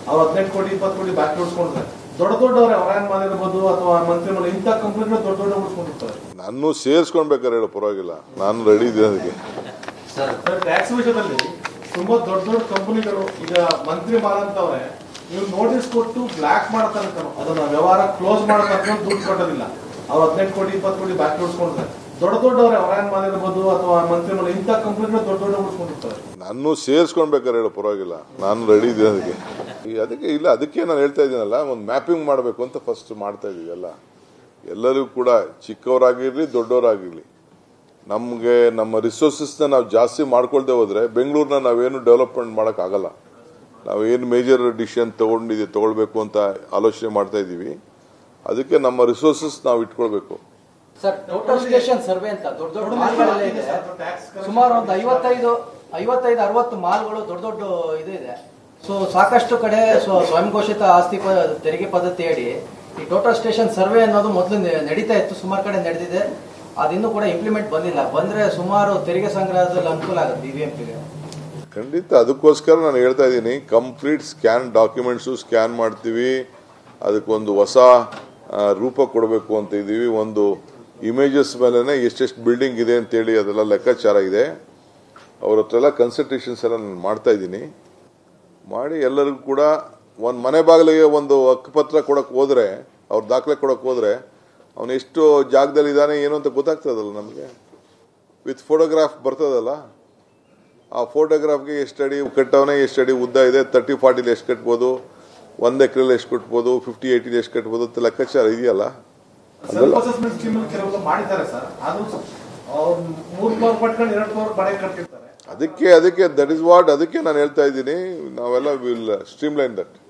ಅವ್ರು ಹದಿನೆಂಟು ಕೋಟಿ ಇಪ್ಪತ್ತು ಕೋಟಿ ಬಾಕಿ ಉಳಿಸ್ಕೊಂಡಿದ್ದಾರೆ ದೊಡ್ಡ ದೊಡ್ಡವ್ರೆ ಅವರಾಯನ್ ಮಾಲ್ ಇರ್ಬೋದು ಅಥವಾ ಮಂತ್ರಿ ಮಾಲ್ ಇಂಥ ಕಂಪ್ನಿಗಳು ದೊಡ್ಡ ದೊಡ್ಡ ಉಳಿಸ್ಕೊಂಡಿರ್ತಾರೆ ನಾನು ಸೇರಿಸ್ಕೊಳ್ಬೇಕಾರೆ ಹೇಳು ಪರವಾಗಿಲ್ಲ ನಾನು ರೆಡಿ ಇದ್ದೀನಿ ಅದಕ್ಕೆ ಸರ್ ಟ್ಯಾಕ್ಸ್ ವಿಷಯದಲ್ಲಿ ತುಂಬಾ ದೊಡ್ಡ ದೊಡ್ಡ ಕಂಪನಿಗಳು ಈಗ ಮಂತ್ರಿ ಮಾಲ್ ಅಂತವ್ರೆ ನೀವು ನೋಟಿಸ್ ಕೊಟ್ಟು ಬ್ಲಾಕ್ ಮಾಡ್ತಾರೆ ಅದನ್ನ ವ್ಯವಹಾರ ಕ್ಲೋಸ್ ಮಾಡತಕ್ಕ ದುಡ್ಡು ಕೊಟ್ಟೋದಿಲ್ಲ ಅವ್ರು ಹದಿನೆಂಟು ಕೋಟಿ ಇಪ್ಪತ್ತು ಕೋಟಿ ಬಾಕಿ ಉಳಿಸ್ಕೊಂಡಿದ್ದಾರೆ ದೊಡ್ಡ ದೊಡ್ಡವ್ರೆ ಅವರಾಯನ್ ಮಾಲ್ ಇರ್ಬೋದು ಅಥವಾ ಮಂತ್ರಿ ಮಾಲ್ ಇಂಥ ಕಂಪ್ನಿಗಳು ದೊಡ್ಡ ದೊಡ್ಡ ಉಳಿಸ್ಕೊಂಡಿರ್ತಾರೆ ನಾನು ಸೇರಿಸ್ಕೊಳ್ಬೇಕಾರೆ ಹೇಳು ಪರವಾಗಿಲ್ಲ ನಾನು ರೆಡಿ ಇದ್ದೀನಿ ಅದಕ್ಕೆ ಈ ಅದಕ್ಕೆ ಇಲ್ಲ ಅದಕ್ಕೆ ನಾನು ಹೇಳ್ತಾ ಇದ್ದೀನಲ್ಲ ಒಂದು ಮ್ಯಾಪಿಂಗ್ ಮಾಡಬೇಕು ಅಂತ ಫಸ್ಟ್ ಮಾಡ್ತಾ ಇದೀವಿ ಎಲ್ಲ ಎಲ್ಲರಿಗೂ ಕೂಡ ಚಿಕ್ಕವರಾಗಿರ್ಲಿ ದೊಡ್ಡವರಾಗಿರ್ಲಿ ನಮಗೆ ನಮ್ಮ ರಿಸೋರ್ಸಸ್ನ ನಾವು ಜಾಸ್ತಿ ಮಾಡ್ಕೊಳ್ದೆ ಹೋದ್ರೆ ಬೆಂಗಳೂರನ್ನ ನಾವೇನು ಡೆವಲಪ್ಮೆಂಟ್ ಮಾಡೋಕ್ಕಾಗಲ್ಲ ನಾವೇನು ಮೇಜರ್ ಡಿಸಿಷನ್ ತಗೊಂಡಿದ್ದೀವಿ ತಗೊಳ್ಬೇಕು ಅಂತ ಆಲೋಚನೆ ಮಾಡ್ತಾ ಇದ್ದೀವಿ ಅದಕ್ಕೆ ನಮ್ಮ ರಿಸೋರ್ಸಸ್ ನಾವು ಇಟ್ಕೊಳ್ಬೇಕು ಸರ್ ಟೋಟಲ್ ಸ್ಟೇಷನ್ ಸರ್ವೆ ಅಂತ ದೊಡ್ಡ ದೊಡ್ಡ ಮಾಲ್ಗಳೆಲ್ಲ ಇದೆ ಸುಮಾರು ಒಂದು ಐವತ್ತೈದು ಐವತ್ತೈದು ಅರವತ್ತು ಮಾಲ್ಗಳು ದೊಡ್ಡ ದೊಡ್ಡ ಇದು ಇದೆ ಸೊ ಸಾಕಷ್ಟು ಕಡೆ ಸ್ವ- ಸ್ವಯಂ ಘೋಷಿತ ಆಸ್ತಿ ಪ- ತೆರಿಗೆ ಪದ್ಧತಿ ಅಡಿ ಈ ಟೋಟಲ್ ಸ್ಟೇಷನ್ ಸರ್ವೆ ಅನ್ನೋದು ಮೊದಲು ನಡೀತಾ ಇತ್ತು ಸುಮಾರು ಕಡೆ ನಡೆದಿದೆ ಅದಿನ್ನೂ ಕೂಡ ಇಂಪ್ಲಿಮೆಂಟ್ ಬಂದಿಲ್ಲ ಬಂದ್ರೆ ಸುಮಾರು ತೆರಿಗೆ ಸಂಗ್ರಹದಲ್ಲಿ ಅನುಕೂಲ ಆಗುತ್ತೆ ಬಿಬಿಎಂಪಿಗೆ ಖಂಡಿತ ಅದಕ್ಕೋಸ್ಕರ ನಾನು ಹೇಳ್ತಾ ಇದ್ದೀನಿ ಕಂಪ್ಲೀಟ್ ಸ್ಕ್ಯಾನ್ ಡಾಕ್ಯುಮೆಂಟ್ಸು ಸ್ಕ್ಯಾನ್ ಮಾಡ್ತೀವಿ ಅದಕ್ಕೊಂದು ಹೊಸ ಆ, ರೂಪ ಕೊಡಬೇಕು ಅಂತ ಇದ್ದೀವಿ ಒಂದು ಇಮೇಜಸ್ ಮೇಲೆ ಎಷ್ಟೆಷ್ಟು ಬಿಲ್ಡಿಂಗ್ ಇದೆ ಅಂತೇಳಿ ಅದೆಲ್ಲ ಲೆಕ್ಕಾಚಾರ ಇದೆ ಅವ್ರ ಹತ್ರ ಎಲ್ಲ ಕನ್ಸಲ್ಟೇಷನ್ಸ್ ಎಲ್ಲ ನಾನು ಮಾಡ್ತಾ ಇದ್ದೀನಿ ಮಾಡಿ ಎಲ್ಲರಿಗೂ ಕೂಡ ಒಂದು ಮನೆ ಬಾಗಿಲಿಗೆ ಒಂದು ಹಕ್ಕುಪತ್ರ ಕೊಡಕ್ಕೆ ಹೋದ್ರೆ ಅವ್ರ ದಾಖಲೆ ಕೊಡಕ್ಕೆ ಹೋದ್ರೆ ಅವನು ಎಷ್ಟು ಜಾಗದಲ್ಲಿ ಇದ್ದಾನೆ ಏನು ಅಂತ ಗೊತ್ತಾಗ್ತದಲ್ಲ ನಮಗೆ ವಿತ್ ಫೋಟೋಗ್ರಾಫ್ ಬರ್ತದಲ್ಲ ಆ ಫೋಟೋಗ್ರಾಫ್ಗೆ ಎಷ್ಟು ಅಡಿ ಕಟ್ಟವನೇ ಎಷ್ಟು ಅಡಿ ಉದ್ದ ಇದೆ ತರ್ಟಿ ಫಾರ್ಟಿಲಿ ಎಷ್ಟು ಕಟ್ಬೋದು ಒಂದ್ ಎಕರೆಲಿ ಎಷ್ಟು ಕಟ್ಬೋದು ಫಿಫ್ಟಿ ಏಯ್ಟಿಲಿ ಎಷ್ಟು ಕಟ್ಬೋದು ಅಂತ ಲೆಕ್ಕಾಚಾರ ಇದೆಯಲ್ಲ ಸೆಲ್ಫ್ ಅಸೆಸ್ಮೆಂಟ್ ಸ್ಕೀಮ್ ಕೆಲವು ಮಾಡಿದ್ದಾರೆ ಸರ್ ಅದು ಅವ್ರು ಮೂರ್ ಫ್ಲೋರ್ ಪಟ್ಕೊಂಡು ಎರಡು ಫ್ಲೋರ್ ಬಾಡಿಗೆ ಕಟ್ಟಿರ್ತಾರೆ ಅದಕ್ಕೆ ಅದಕ್ಕೆ ದಟ್ ಇಸ್ ವಾಟ್ ಅದಕ್ಕೆ ನಾನು ಹೇಳ್ತಾ ಇದ್ದೀನಿ ನಾವೆಲ್ಲ ವಿಲ್ ಸ್ಟ್ರೀಮ್ ಲೈನ್ ದಟ್